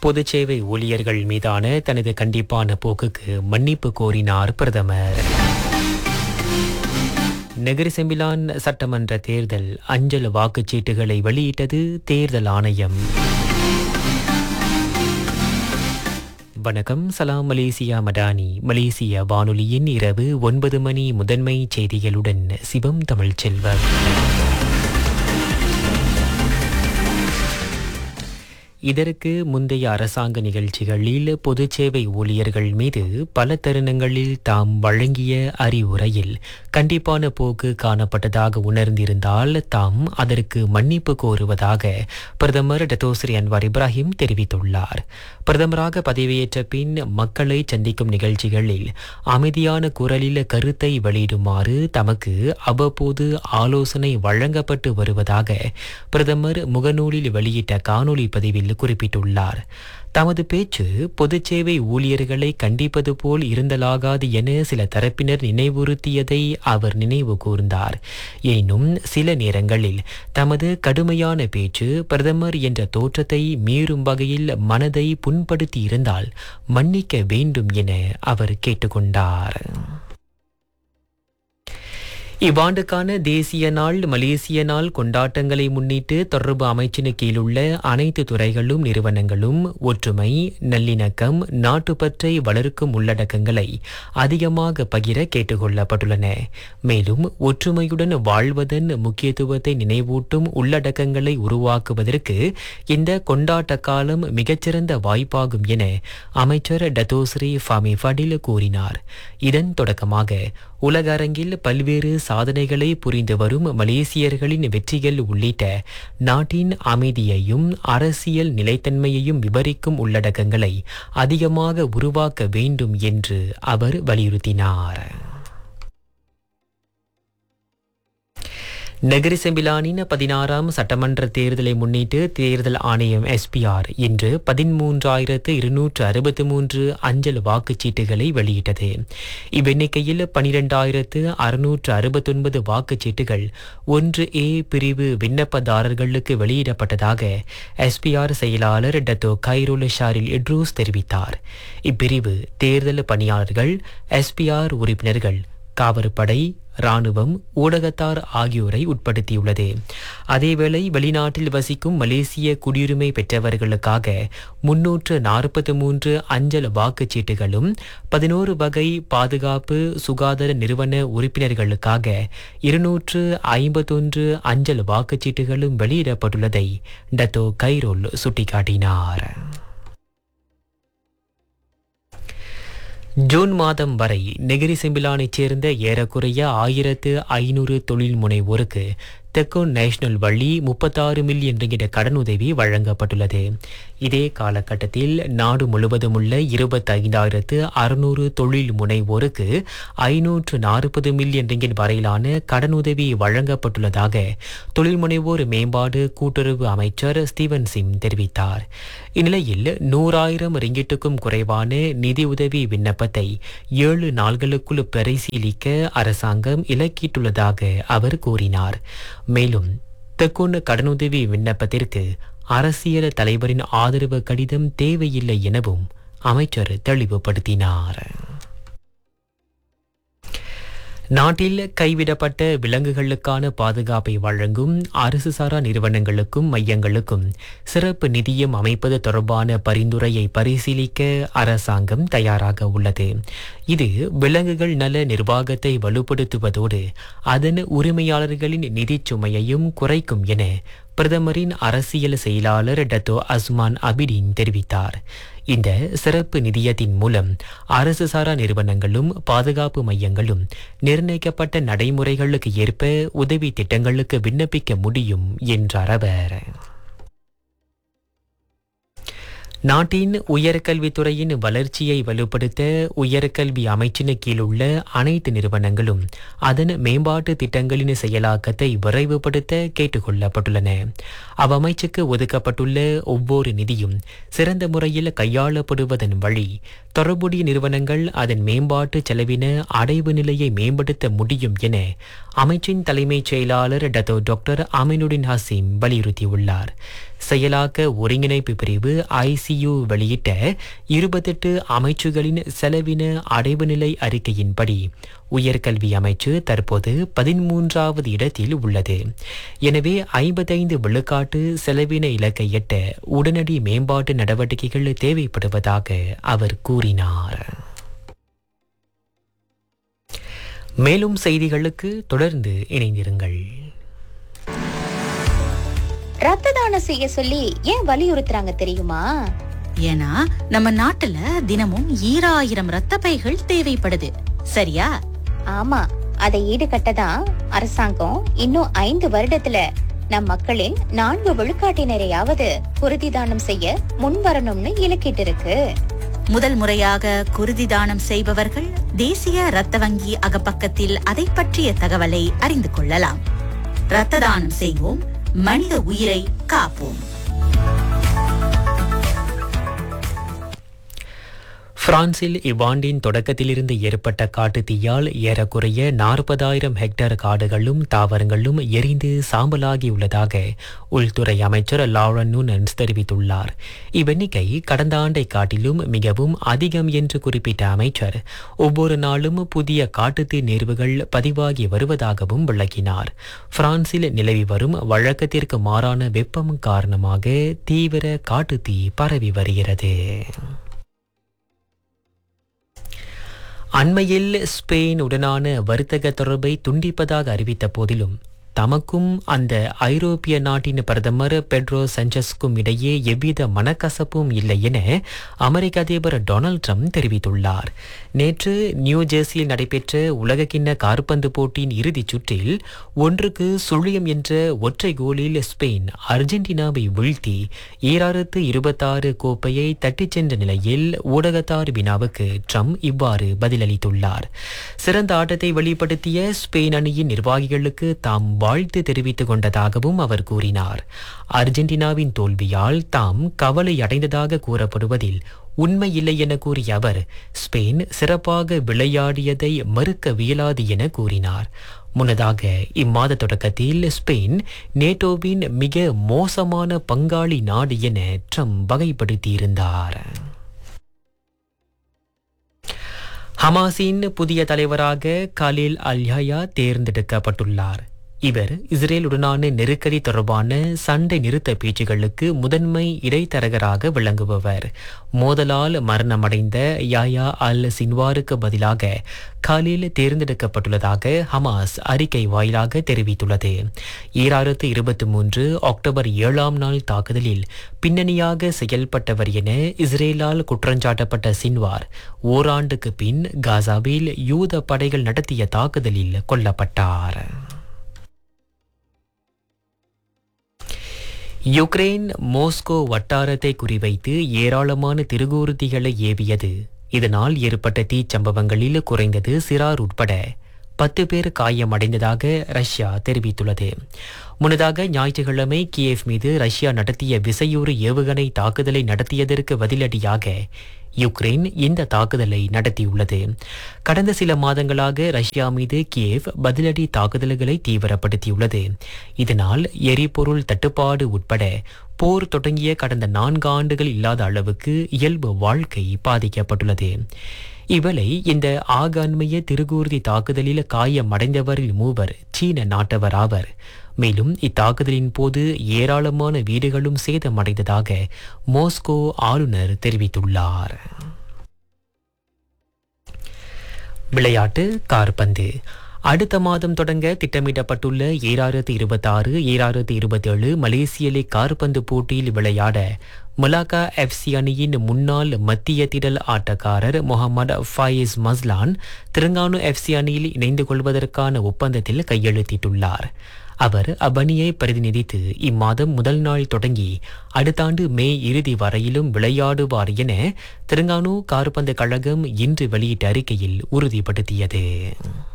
பொதுச் சேவை ஊழியர்கள் மீதான தனது கண்டிப்பான போக்குக்கு மன்னிப்பு கோரினார் பிரதமர் நெகிரி செம்பிலான் சட்டமன்ற தேர்தல் அஞ்சல் வாக்குச்சீட்டுகளை வெளியிட்டது தேர்தல் ஆணையம் வணக்கம் சலாம் மலேசியா மடானி மலேசிய வானொலியின் இரவு ஒன்பது மணி முதன்மை செய்திகளுடன் சிவம் தமிழ் செல்வர் இதற்கு முந்தைய அரசாங்க நிகழ்ச்சிகளில் பொதுச் சேவை ஊழியர்கள் மீது பல தருணங்களில் தாம் வழங்கிய அறிவுரையில் கண்டிப்பான போக்கு காணப்பட்டதாக உணர்ந்திருந்தால் தாம் அதற்கு மன்னிப்பு கோருவதாக பிரதமர் டத்தோஸ்ரீ அன்வார் இப்ராஹிம் தெரிவித்துள்ளார் பிரதமராக பதவியேற்ற பின் மக்களை சந்திக்கும் நிகழ்ச்சிகளில் அமைதியான குரலில் கருத்தை வெளியிடுமாறு தமக்கு அவ்வப்போது ஆலோசனை வழங்கப்பட்டு வருவதாக பிரதமர் முகநூலில் வெளியிட்ட காணொலி பதிவில் குறிப்பிட்டுள்ளார் தமது பேச்சு பொதுச் சேவை ஊழியர்களை கண்டிப்பது போல் இருந்தலாகாது என சில தரப்பினர் நினைவுறுத்தியதை அவர் நினைவு கூர்ந்தார் எனினும் சில நேரங்களில் தமது கடுமையான பேச்சு பிரதமர் என்ற தோற்றத்தை மீறும் வகையில் மனதை புண்படுத்தி இருந்தால் மன்னிக்க வேண்டும் என அவர் கேட்டுக்கொண்டார் இவ்வாண்டுக்கான தேசிய நாள் மலேசிய நாள் கொண்டாட்டங்களை முன்னிட்டு தொடர்பு அமைச்சின் கீழுள்ள அனைத்து துறைகளும் நிறுவனங்களும் ஒற்றுமை நல்லிணக்கம் நாட்டுப்பற்றை வளர்க்கும் உள்ளடக்கங்களை அதிகமாக பகிர கேட்டுக்கொள்ளப்பட்டுள்ளன மேலும் ஒற்றுமையுடன் வாழ்வதன் முக்கியத்துவத்தை நினைவூட்டும் உள்ளடக்கங்களை உருவாக்குவதற்கு இந்த கொண்டாட்ட காலம் மிகச்சிறந்த வாய்ப்பாகும் என அமைச்சர் டத்தோஸ்ரீ ஃபாமி ஃபடில் கூறினார் இதன் தொடக்கமாக உலக அரங்கில் பல்வேறு சாதனைகளை புரிந்து வரும் மலேசியர்களின் வெற்றிகள் உள்ளிட்ட நாட்டின் அமைதியையும் அரசியல் நிலைத்தன்மையையும் விவரிக்கும் உள்ளடக்கங்களை அதிகமாக உருவாக்க வேண்டும் என்று அவர் வலியுறுத்தினார் நகரி செம்பிலானின் பதினாறாம் சட்டமன்ற தேர்தலை முன்னிட்டு தேர்தல் ஆணையம் எஸ்பிஆர் இன்று பதிமூன்றாயிரத்து இருநூற்று அறுபத்தி மூன்று அஞ்சல் வாக்குச்சீட்டுகளை வெளியிட்டது இவ்வெண்ணிக்கையில் பனிரெண்டாயிரத்து அறுநூற்று அறுபத்தொன்பது வாக்குச்சீட்டுகள் ஒன்று ஏ பிரிவு விண்ணப்பதாரர்களுக்கு வெளியிடப்பட்டதாக எஸ்பிஆர் செயலாளர் டத்தோ கைரோல் ஷாரில் இட்ரூஸ் தெரிவித்தார் இப்பிரிவு தேர்தல் பணியாளர்கள் எஸ்பிஆர் உறுப்பினர்கள் காவற்படை ராணுவம் ஊடகத்தார் ஆகியோரை உட்படுத்தியுள்ளது அதேவேளை வெளிநாட்டில் வசிக்கும் மலேசிய குடியுரிமை பெற்றவர்களுக்காக முன்னூற்று நாற்பத்தி மூன்று அஞ்சல் வாக்குச்சீட்டுகளும் பதினோரு வகை பாதுகாப்பு சுகாதார நிறுவன உறுப்பினர்களுக்காக இருநூற்று ஐம்பத்தொன்று அஞ்சல் வாக்குச்சீட்டுகளும் வெளியிடப்பட்டுள்ளதை டத்தோ கைரோல் சுட்டிக்காட்டினார் ஜூன் மாதம் வரை நெகிரி செம்பிலானைச் சேர்ந்த ஏறக்குறைய ஆயிரத்து ஐநூறு தொழில் முனைவோருக்கு தெக்கோன் நேஷனல் வழி முப்பத்தாறு மில்லியன் ரிங்கிட கடனுதவி வழங்கப்பட்டுள்ளது இதே காலகட்டத்தில் நாடு முழுவதும் உள்ள இருபத்தைந்தாயிரத்து அறுநூறு தொழில் முனைவோருக்கு ஐநூற்று நாற்பது மில்லியன் ரிங்கிட் வரையிலான கடனுதவி வழங்கப்பட்டுள்ளதாக தொழில் முனைவோர் மேம்பாடு கூட்டுறவு அமைச்சர் ஸ்டீவன் சிம் தெரிவித்தார் இந்நிலையில் நூறாயிரம் ரிங்கிட்டுக்கும் குறைவான நிதியுதவி விண்ணப்பத்தை ஏழு நாள்களுக்குள் பரிசீலிக்க அரசாங்கம் இலக்கிட்டுள்ளதாக அவர் கூறினார் மேலும் தெக்குன் கடனுதவி விண்ணப்பத்திற்கு அரசியல் தலைவரின் ஆதரவு கடிதம் தேவையில்லை எனவும் அமைச்சர் தெளிவுபடுத்தினார் நாட்டில் கைவிடப்பட்ட விலங்குகளுக்கான பாதுகாப்பை வழங்கும் அரசு சாரா நிறுவனங்களுக்கும் மையங்களுக்கும் சிறப்பு நிதியம் அமைப்பது தொடர்பான பரிந்துரையை பரிசீலிக்க அரசாங்கம் தயாராக உள்ளது இது விலங்குகள் நல நிர்வாகத்தை வலுப்படுத்துவதோடு அதன் உரிமையாளர்களின் நிதிச் சுமையையும் குறைக்கும் என பிரதமரின் அரசியல் செயலாளர் டத்தோ அஸ்மான் அபிடின் தெரிவித்தார் இந்த சிறப்பு நிதியத்தின் மூலம் அரசு சாரா நிறுவனங்களும் பாதுகாப்பு மையங்களும் நிர்ணயிக்கப்பட்ட நடைமுறைகளுக்கு ஏற்ப உதவி திட்டங்களுக்கு விண்ணப்பிக்க முடியும் என்றார் அவர் நாட்டின் உயர்கல்வித்துறையின் வளர்ச்சியை வலுப்படுத்த உயர்கல்வி அமைச்சின் கீழுள்ள அனைத்து நிறுவனங்களும் அதன் மேம்பாட்டு திட்டங்களின் செயலாக்கத்தை விரைவுபடுத்த கேட்டுக்கொள்ளப்பட்டுள்ளன அவ்வமைச்சுக்கு ஒதுக்கப்பட்டுள்ள ஒவ்வொரு நிதியும் சிறந்த முறையில் கையாளப்படுவதன் வழி தொடர்புடைய நிறுவனங்கள் அதன் மேம்பாட்டு செலவின அடைவு நிலையை மேம்படுத்த முடியும் என அமைச்சின் தலைமைச் செயலாளர் டத்தோ டாக்டர் அமினுடின் ஹசீம் வலியுறுத்தியுள்ளார் செயலாக்க ஒருங்கிணைப்பு பிரிவு ஐசி எம்சியூ வெளியிட்ட இருபத்தெட்டு அமைச்சுகளின் செலவின அடைவு நிலை அறிக்கையின்படி உயர்கல்வி அமைச்சு தற்போது பதிமூன்றாவது இடத்தில் உள்ளது எனவே ஐம்பத்தைந்து விழுக்காட்டு செலவின இலக்கை எட்ட உடனடி மேம்பாட்டு நடவடிக்கைகள் தேவைப்படுவதாக அவர் கூறினார் மேலும் செய்திகளுக்கு தொடர்ந்து இணைந்திருங்கள் ரத்த தானம் செய்ய சொல்லி ஏன் வலியுறுத்துறாங்க தெரியுமா ஏன்னா நம்ம நாட்டுல தினமும் ஈராயிரம் ரத்த பைகள் தேவைப்படுது சரியா ஆமா அதை ஈடுகட்ட தான் அரசாங்கம் இன்னும் ஐந்து வருடத்துல நம் மக்களின் நான்கு விழுக்காட்டினரையாவது குருதி தானம் செய்ய முன் வரணும்னு இலக்கிட்டு இருக்கு முதல் முறையாக குருதி தானம் செய்பவர்கள் தேசிய ரத்த வங்கி அகப்பக்கத்தில் அதை பற்றிய தகவலை அறிந்து கொள்ளலாம் ரத்த தானம் செய்வோம் மனித உயிரை காப்போம் பிரான்சில் இவ்வாண்டின் தொடக்கத்திலிருந்து ஏற்பட்ட காட்டுத் தீயால் ஏறக்குறைய நாற்பதாயிரம் ஹெக்டேர் காடுகளும் தாவரங்களும் எரிந்து சாம்பலாகியுள்ளதாக உள்துறை அமைச்சர் லாரன் நூனன்ஸ் தெரிவித்துள்ளார் இவ்வெண்ணிக்கை கடந்த ஆண்டை காட்டிலும் மிகவும் அதிகம் என்று குறிப்பிட்ட அமைச்சர் ஒவ்வொரு நாளும் புதிய காட்டுத்தீ நேர்வுகள் பதிவாகி வருவதாகவும் விளக்கினார் பிரான்சில் நிலவி வரும் வழக்கத்திற்கு மாறான வெப்பம் காரணமாக தீவிர காட்டுத்தீ பரவி வருகிறது அண்மையில் ஸ்பெயின் உடனான வர்த்தக தொடர்பை துண்டிப்பதாக அறிவித்த போதிலும் தமக்கும் அந்த ஐரோப்பிய நாட்டின் பிரதமர் பெட்ரோ சஞ்சஸ்க்கும் இடையே எவ்வித மனக்கசப்பும் இல்லை என அமெரிக்க அதிபர் டொனால்ட் ட்ரம்ப் தெரிவித்துள்ளார் நேற்று நியூ ஜெர்சியில் நடைபெற்ற உலகக்கிண்ண காற்பந்து போட்டியின் இறுதிச் சுற்றில் ஒன்றுக்கு சுழியம் என்ற ஒற்றை கோலில் ஸ்பெயின் அர்ஜென்டினாவை வீழ்த்தி ஈராயிரத்து இருபத்தாறு கோப்பையை தட்டிச் சென்ற நிலையில் ஊடகத்தார் வினாவுக்கு ட்ரம்ப் இவ்வாறு பதிலளித்துள்ளார் சிறந்த ஆட்டத்தை வெளிப்படுத்திய ஸ்பெயின் அணியின் நிர்வாகிகளுக்கு தாம் வாழ்த்து தெரிவித்துக் கொண்டதாகவும் அவர் கூறினார் அர்ஜென்டினாவின் தோல்வியால் தாம் கவலை அடைந்ததாக கூறப்படுவதில் உண்மை இல்லை என கூறிய அவர் ஸ்பெயின் சிறப்பாக விளையாடியதை மறுக்க வியலாது என கூறினார் முன்னதாக இம்மாத தொடக்கத்தில் ஸ்பெயின் நேட்டோவின் மிக மோசமான பங்காளி நாடு என ட்ரம்ப் வகைப்படுத்தியிருந்தார் ஹமாஸின் புதிய தலைவராக கலீல் அல்ஹயா தேர்ந்தெடுக்கப்பட்டுள்ளார் இவர் இஸ்ரேலுடனான நெருக்கடி தொடர்பான சண்டை நிறுத்த பேச்சுகளுக்கு முதன்மை இடைத்தரகராக விளங்குபவர் மோதலால் மரணமடைந்த யாயா அல் சின்வாருக்கு பதிலாக காலில் தேர்ந்தெடுக்கப்பட்டுள்ளதாக ஹமாஸ் அறிக்கை வாயிலாக தெரிவித்துள்ளது ஈராயிரத்து இருபத்தி மூன்று அக்டோபர் ஏழாம் நாள் தாக்குதலில் பின்னணியாக செயல்பட்டவர் என இஸ்ரேலால் குற்றஞ்சாட்டப்பட்ட சின்வார் ஓராண்டுக்கு பின் காசாவில் யூத படைகள் நடத்திய தாக்குதலில் கொல்லப்பட்டார் யுக்ரைன் மோஸ்கோ வட்டாரத்தை குறிவைத்து ஏராளமான திருகூர்த்திகளை ஏவியது இதனால் ஏற்பட்ட தீச்சம்பவங்களில் குறைந்தது சிறார் உட்பட பத்து பேர் காயமடைந்ததாக ரஷ்யா தெரிவித்துள்ளது முன்னதாக ஞாயிற்றுக்கிழமை கியேவ் மீது ரஷ்யா நடத்திய விசையூறு ஏவுகணை தாக்குதலை நடத்தியதற்கு பதிலடியாக யுக்ரைன் இந்த தாக்குதலை நடத்தியுள்ளது கடந்த சில மாதங்களாக ரஷ்யா மீது கியேவ் பதிலடி தாக்குதல்களை தீவிரப்படுத்தியுள்ளது இதனால் எரிபொருள் தட்டுப்பாடு உட்பட போர் தொடங்கிய கடந்த நான்கு ஆண்டுகள் இல்லாத அளவுக்கு இயல்பு வாழ்க்கை பாதிக்கப்பட்டுள்ளது இவளை இந்த ஆகாண்மைய திருகூர்தி தாக்குதலில் காயமடைந்தவரில் மூவர் சீன நாட்டவர் ஆவர் மேலும் இத்தாக்குதலின் போது ஏராளமான வீடுகளும் சேதமடைந்ததாக மோஸ்கோ ஆளுநர் தெரிவித்துள்ளார் விளையாட்டு கார்பந்து அடுத்த மாதம் தொடங்க திட்டமிடப்பட்டுள்ள ஏழாயிரத்து இருபத்தாறு ஏழாயிரத்து இருபத்தேழு மலேசிய லீக் கார்பந்து போட்டியில் விளையாட மலாக்கா எஃப்சி அணியின் முன்னாள் மத்திய திடல் ஆட்டக்காரர் Muhammad Faiz Maslan Terengganu FC அணியில் இணைந்து கொள்வதற்கான ஒப்பந்தத்தில் கையெழுத்திட்டுள்ளார் அவர் அவ்வணியை பிரதிநிதித்து இம்மாதம் முதல் நாள் தொடங்கி அடுத்த ஆண்டு மே இறுதி வரையிலும் விளையாடுவார் என திருங்கானு கார்பந்து கழகம் இன்று வெளியிட்ட அறிக்கையில் உறுதிப்படுத்தியது